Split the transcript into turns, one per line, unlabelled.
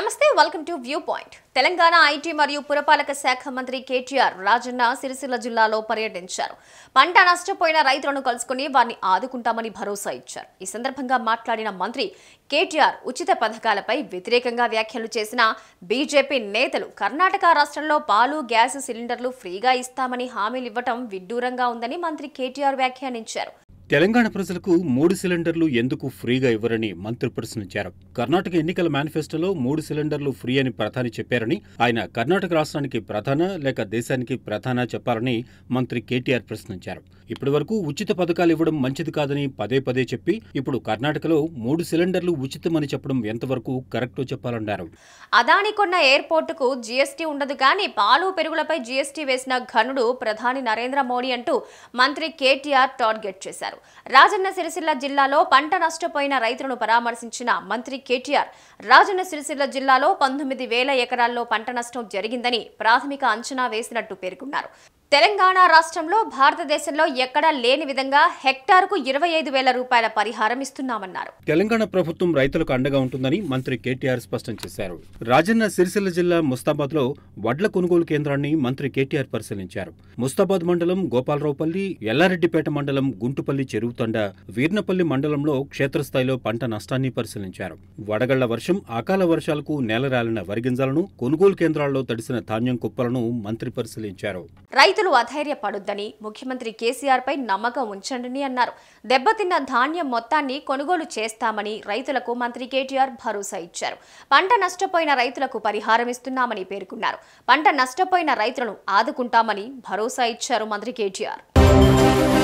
నమస్తే welcome to view point Telangana IT మరియు పురపాలక శాఖ మంత్రి కేటీఆర్ రాజన్న సిరిసిల్ల జిల్లాలో పర్యటించారు పంట నష్టపోయిన రైతులను కలుసుకుని వారిని ఆదుకుంటామని భరోసా ఇచ్చారు ఈ సందర్భంగా మాట్లాడిన మంత్రి కేటీఆర్ ఉచిత పథకాలపై వ్యతిరేకంగా వ్యాఖ్యలు చేసిన బీజేపీ నేతలు కర్ణాటక రాష్ట్రంలో పాలు గ్యాస్ సిలిండర్లు ఫ్రీగా ఇస్తామని హామీలు ఇవ్వటం విడ్డూరంగా ఉందని మంత్రి కేటీఆర్ వ్యాఖ్యానించారు
తెలంగాణ ప్రజలకు మూడు సిలిండర్లు ఎందుకు ఫ్రీగా ఇవ్వరని మంత్రి ప్రశ్నించారు కర్ణాటక ఎన్నికల మేనిఫెస్టోలో మూడు సిలిండర్లు ఫ్రీ అని ప్రధాని చెప్పారని ఆయన కర్ణాటక రాష్ట్రానికి ప్రధాన లేక దేశానికి ప్రధాన చెప్పాలని మంత్రి కేటీఆర్ ప్రశ్నించారు ఇప్పటి వరకు ఉచిత పథకాలు ఇవ్వడం మంచిది కాదని పదే పదే చెప్పి ఇప్పుడు కర్ణాటకలో మూడు సిలిండర్లు ఉచితమని చెప్పడం ఎంతవరకు కరెక్టో చెప్పాలన్నారు
అదాని కొన్న ఎయిర్పోర్టుకు జీఎస్టీ ఉండదు కానీ పాలు పెరుగులపై జీఎస్టీ వేసిన ఘనుడు ప్రధాని నరేంద్ర మోడీ అంటూ మంత్రి కేటీఆర్ టార్గెట్ చేశారు రాజన్న సిరిసిల్ల జిల్లాలో పంట నష్టపోయిన రైతులను పరామర్శించిన మంత్రి కేటీఆర్ రాజన్న సిరిసిల్ల జిల్లాలో పంతొమ్మిది వేల ఎకరాల్లో పంట నష్టం జరిగిందని ప్రాథమిక అంచనా వేసినట్టు పేర్కొన్నారు తెలంగాణ రాష్ట్రంలో భారతదేశంలో ఎక్కడా లేని విధంగా హెక్టార్కు ఇరవై ఐదు వేల రూపాయల పరిహారం ఇస్తున్నామన్నారు
తెలంగాణ ప్రభుత్వం రైతులకు అండగా ఉంటుందని మంత్రి కేటీఆర్ స్పష్టం చేశారు రాజన్న సిరిసిల్ల జిల్లా ముస్తాబాద్ లో వడ్ల కొనుగోలు కేంద్రాన్ని మంత్రి కేటీఆర్ పరిశీలించారు ముస్తాబాద్ మండలం గోపాలరావుపల్లి ఎల్లారెడ్డిపేట మండలం గుంటుపల్లి చెరువుతండ వీర్నపల్లి మండలంలో క్షేత్రస్థాయిలో పంట నష్టాన్ని పరిశీలించారు వడగళ్ల వర్షం అకాల వర్షాలకు నేలరాలిన వరిగింజలను కొనుగోలు కేంద్రాల్లో తడిసిన ధాన్యం కుప్పలను మంత్రి పరిశీలించారు
రైతులు అధైర్యపడొద్దని ముఖ్యమంత్రి కేసీఆర్ పై నమ్మకం ఉంచండి అన్నారు దెబ్బతిన్న ధాన్యం మొత్తాన్ని కొనుగోలు చేస్తామని రైతులకు మంత్రి కేటీఆర్ భరోసా ఇచ్చారు పంట నష్టపోయిన రైతులకు పరిహారం ఇస్తున్నామని పేర్కొన్నారు పంట నష్టపోయిన రైతులను ఆదుకుంటామని భరోసా ఇచ్చారు మంత్రి కేటీఆర్